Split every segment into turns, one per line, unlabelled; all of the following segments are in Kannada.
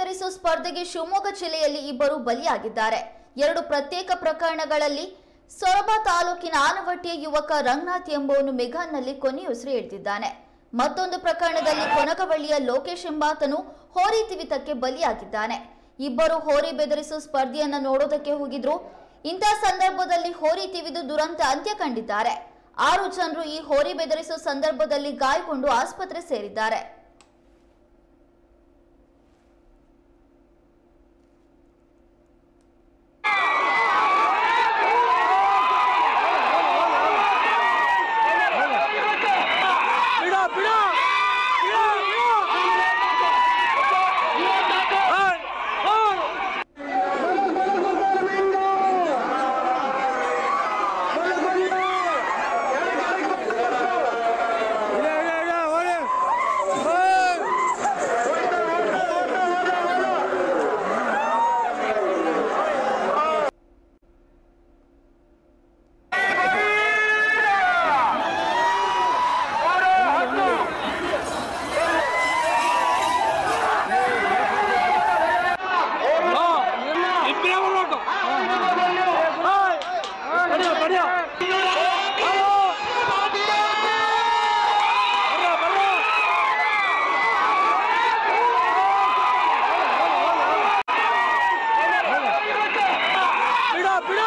ಬೆದರಿಸೋ ಸ್ಪರ್ಧೆಗೆ ಶಿವಮೊಗ್ಗ ಜಿಲ್ಲೆಯಲ್ಲಿ ಇಬ್ಬರು ಬಲಿಯಾಗಿದ್ದಾರೆ ಎರಡು ಪ್ರತ್ಯೇಕ ಪ್ರಕರಣಗಳಲ್ಲಿ ಸೊರಬ ತಾಲೂಕಿನ ಆನವಟ್ಟಿಯ ಯುವಕ ರಂಗನಾಥ್ ಎಂಬುವನು ಮೆಘಾನ್ನಲ್ಲಿ ಕೊನೆಯುಸಿರು ಎಳೆದಿದ್ದಾನೆ ಮತ್ತೊಂದು ಪ್ರಕರಣದಲ್ಲಿ ಕೊನಗವಳ್ಳಿಯ ಲೋಕೇಶ್ ಎಂಬಾತನು ಹೋರಿ ತಿವಿತಕ್ಕೆ ಬಲಿಯಾಗಿದ್ದಾನೆ ಇಬ್ಬರು ಹೋರಿ ಬೆದರಿಸೋ ಸ್ಪರ್ಧೆಯನ್ನ ನೋಡೋದಕ್ಕೆ ಹೋಗಿದ್ರು ಇಂಥ ಸಂದರ್ಭದಲ್ಲಿ ಹೋರಿ ತಿವಿದು ದುರಂತ ಅಂತ್ಯ ಕಂಡಿದ್ದಾರೆ ಆರು ಜನರು ಈ ಹೋರಿ ಬೆದರಿಸೋ ಸಂದರ್ಭದಲ್ಲಿ ಗಾಯಗೊಂಡು ಆಸ್ಪತ್ರೆ ಸೇರಿದ್ದಾರೆ
ಬಿಡ ಬಿಡ ಬಿಡ ಇಬ್ಬರೇ ಬರ್ಬೇಕು ಬಡಿಯ ಬಡಿಯ ಬಿಡ ಬಿಡ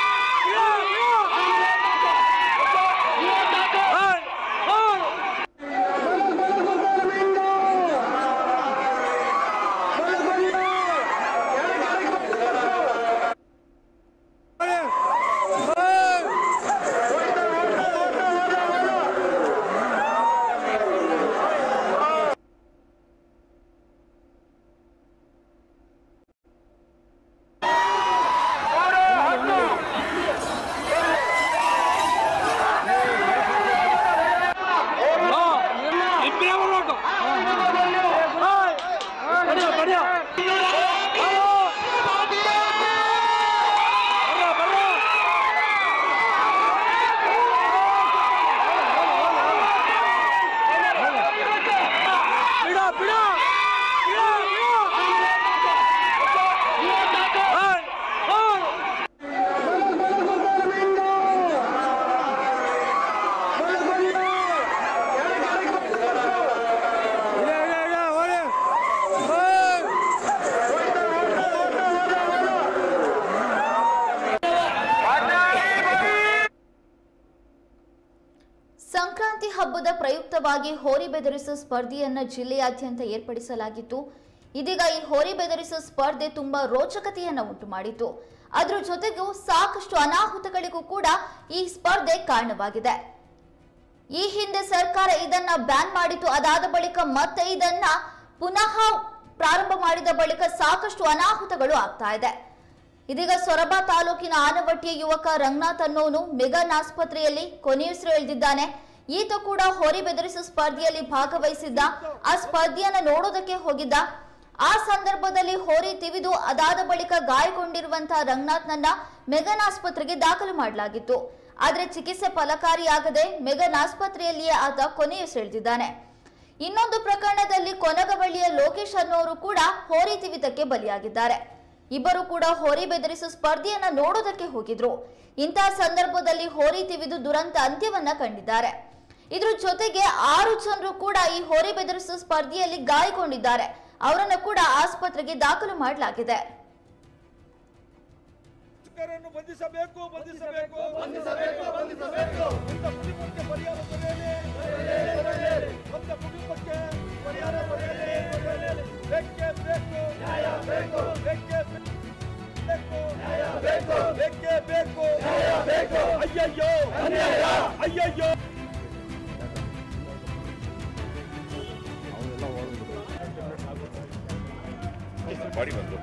ಇಬ್ಬರೇ ಬರ್ಬೇಕು ಬಡಿಯ ಬಡಿಯ ಬಿಡ ಬಿಡ
ಸಂಕ್ರಾಂತಿ ಹಬ್ಬದ ಪ್ರಯುಕ್ತವಾಗಿ ಹೋರಿ ಬೆದರಿಸೋ ಸ್ಪರ್ಧೆಯನ್ನ ಜಿಲ್ಲೆಯಾದ್ಯಂತ ಏರ್ಪಡಿಸಲಾಗಿತ್ತು ಇದೀಗ ಈ ಹೋರಿ ಬೆದರಿಸೋ ಸ್ಪರ್ಧೆ ತುಂಬಾ ರೋಚಕತೆಯನ್ನ ಉಂಟು ಮಾಡಿತು ಅದ್ರ ಜೊತೆಗೂ ಸಾಕಷ್ಟು ಅನಾಹುತಗಳಿಗೂ ಕೂಡ ಈ ಸ್ಪರ್ಧೆ ಕಾರಣವಾಗಿದೆ ಈ ಹಿಂದೆ ಸರ್ಕಾರ ಇದನ್ನ ಬ್ಯಾನ್ ಮಾಡಿತು ಅದಾದ ಬಳಿಕ ಮತ್ತೆ ಇದನ್ನ ಪುನಃ ಪ್ರಾರಂಭ ಮಾಡಿದ ಬಳಿಕ ಸಾಕಷ್ಟು ಅನಾಹುತಗಳು ಆಗ್ತಾ ಇದೆ ಇದೀಗ ಸೊರಬ ತಾಲೂಕಿನ ಆನವಟ್ಟಿಯ ಯುವಕ ರಂಗನಾಥ್ ಅನ್ನೋನು ಮೆಗನ್ ಆಸ್ಪತ್ರೆಯಲ್ಲಿ ಕೊನೆಯುಸಿರು ಎಳೆದಿದ್ದಾನೆ ಈತ ಕೂಡ ಹೊರಿ ಬೆದರಿಸುವ ಸ್ಪರ್ಧೆಯಲ್ಲಿ ಭಾಗವಹಿಸಿದ್ದ ಆ ಸ್ಪರ್ಧೆಯನ್ನ ನೋಡೋದಕ್ಕೆ ಹೋಗಿದ್ದ ಆ ಸಂದರ್ಭದಲ್ಲಿ ಹೋರಿ ತಿವಿದು ಅದಾದ ಬಳಿಕ ಗಾಯಗೊಂಡಿರುವಂತಹ ರಂಗನಾಥ್ನನ್ನ ಮೆಗನ್ ಆಸ್ಪತ್ರೆಗೆ ದಾಖಲು ಮಾಡಲಾಗಿತ್ತು ಆದ್ರೆ ಚಿಕಿತ್ಸೆ ಫಲಕಾರಿಯಾಗದೆ ಮೆಗನ್ ಆಸ್ಪತ್ರೆಯಲ್ಲಿಯೇ ಆತ ಕೊನೆಯುಸಿರೆಳೆದಿದ್ದಾನೆ ಇನ್ನೊಂದು ಪ್ರಕರಣದಲ್ಲಿ ಕೊನಗವಳ್ಳಿಯ ಲೋಕೇಶ್ ಅನ್ನೋರು ಕೂಡ ಹೋರಿ ತಿವಿತಕ್ಕೆ ಬಲಿಯಾಗಿದ್ದಾರೆ ಇಬ್ಬರು ಕೂಡ ಹೋರಿ ಬೆದರಿಸುವ ಸ್ಪರ್ಧೆಯನ್ನ ನೋಡೋದಕ್ಕೆ ಹೋಗಿದ್ರು ಇಂತಹ ಸಂದರ್ಭದಲ್ಲಿ ಹೋರಿ ತಿವಿದು ದುರಂತ ಅಂತ್ಯವನ್ನ ಕಂಡಿದ್ದಾರೆ ಇದ್ರ ಜೊತೆಗೆ ಆರು ಜನರು ಕೂಡ ಈ ಹೋರಿ ಬೆದರಿಸುವ ಸ್ಪರ್ಧೆಯಲ್ಲಿ ಗಾಯಗೊಂಡಿದ್ದಾರೆ ಅವರನ್ನ ಕೂಡ ಆಸ್ಪತ್ರೆಗೆ ದಾಖಲು ಮಾಡಲಾಗಿದೆ
ಶಿಕ್ಷಕರನ್ನು ಬಂಧಿಸಬೇಕು ಬಂಧಿಸಬೇಕು ಬಂಧಿಸಬೇಕು ಬಂಧಿಸಬೇಕು ಅಂತ ಕುಟುಂಬಕ್ಕೆ ಪರಿಹಾರ ದೊರೆಯಲಿ ಅಂತ ಕುಟುಂಬಕ್ಕೆ ಪರಿಹಾರ ದೊರೆಯಲಿ ಬೇಕೇ ಬೇಕು ನ್ಯಾಯ ಬೇಕು ಬೇಕೇ ಬೇಕು ನ್ಯಾಯ ಬೇಕು ಬೇಕೇ ಬೇಕು ನ್ಯಾಯ ಬೇಕು ಅಯ್ಯಯ್ಯೋ ಅನ್ಯಾಯ ಅಯ್ಯಯ್ಯೋ
ಬಾಡಿ ಬಂದು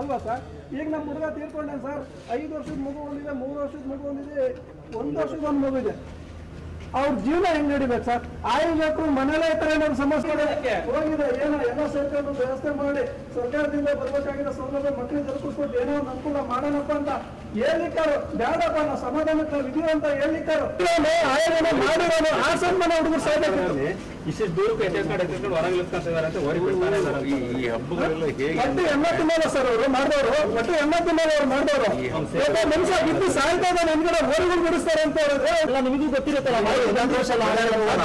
ಅಲ್ವಾ ಸರ್ ಈಗ ನಮ್ಮ ಹುಡುಗ ತೀರ್ಕೊಂಡೆ ಸರ್ ಐದು ವರ್ಷದ ಮಗು ಒಂದಿದೆ ಮೂರು ವರ್ಷದ ಮಗು ಒಂದಿದೆ ಒಂದು ವರ್ಷದ ಒಂದು ಮಗು ಇದೆ ಅವ್ರ ಜೀವನ ಹೆಂಗ್ ನಡಿಬೇಕು ಸರ್ ಆಯ್ಬೇಕು ಮನೇಲೇ ಇರ್ತಾರೆ ಏನಾದ್ರು ಸಮಸ್ಯೆ ಇದೆ ಹೋಗಿದೆ ಏನೋ ಎಲ್ಲ ಸೇರ್ಕೊಂಡು ವ್ಯವಸ್ಥೆ ಮಾಡಿ ಸರ್ಕಾರದಿಂದ ಬರ್ಬೇಕಾಗಿರೋ ಸೌಲಭ್ಯ ಮಕ್ಕಳಿಗೆ ತಲುಪಿಸ್ಕೊಟ್ಟು ಏನೋ ಒಂದು ಅನುಕೂಲ ಮಾಡೋಣಪ್ಪ ಅಂತ ಹೇಳಿಕ್ಕಾರು ಬೇಡಪ್ಪ ನಾವು ಸಮಾಧಾನಕ್ಕೆ ನಾವು ಇದೀವಿ ಅಂತ ಹೇಳಿಕ್ಕಾರು ಆಯೋಜನೆ ಮಾಡಿರೋನು ಹಾಸನ್ ಮನೆ ಹುಡುಗರು ಸಾಯ್ಬೇಕಿತ್ತು
ಇಷ್ಟು ದೂರಕ್ಕೆ ಎತ್ತೆತ್ಕೊಂಡು ಎತ್ತೆತ್ಕೊಂಡು ಹೊರಗೆ ಇಳಿಸ್ಕೊಂತಿದ್ದಾರೆ ಅಂತ ಓಡಿ ಬಿಡ್ತಾರೆ ಇದ್ದಾರೆ.
ಈ ಈ ಹಬ್ಬಗಳೆಲ್ಲ ಹೇಗೆ
ಒಟ್ಟು ಎಮ್ಮ ತಿನ್ನಲ್ಲ ಸರ್ ಅವರು ಮಾಡಿದವರು ಒಟ್ಟು ಎಮ್ಮ ತಿನ್ನಲ್ಲ ಅವ್ರು ಮಾಡಿದವರು ಒಬ್ಬ ಮನುಷ್ಯ ಬಿದ್ದು ಸಾಯ್ತಾ ಇದ್ದಾನೆ ಹಿಂದ್ಗಡೆ ಹೋರಿಗಳು ಬಿಡಿಸ್ತಾರೆ ಅಂತ ಹೇಳಿದ್ರೆ ಎಲ್ಲ ನಿಮಗೂ ಗೊತ್ತಿರುತ್ತಲ್ಲ ಮಾಡಿ ಒಂದು ವರ್ಷ ಅಲ್ಲ,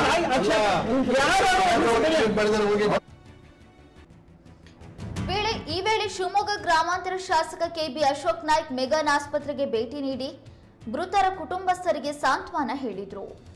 ಯಾರು
ವೇಳೆ ಈ ವೇಳೆ ಶಿವಮೊಗ್ಗ ಗ್ರಾಮಾಂತರ ಶಾಸಕ ಕೆಬಿ ಅಶೋಕ್ ನಾಯ್ಕ್ ಮೆಗನ್ ಆಸ್ಪತ್ರೆಗೆ ಭೇಟಿ ನೀಡಿ ಮೃತರ ಕುಟುಂಬಸ್ಥರಿಗೆ ಸಾಂತ್ವನ ಹೇಳಿದರು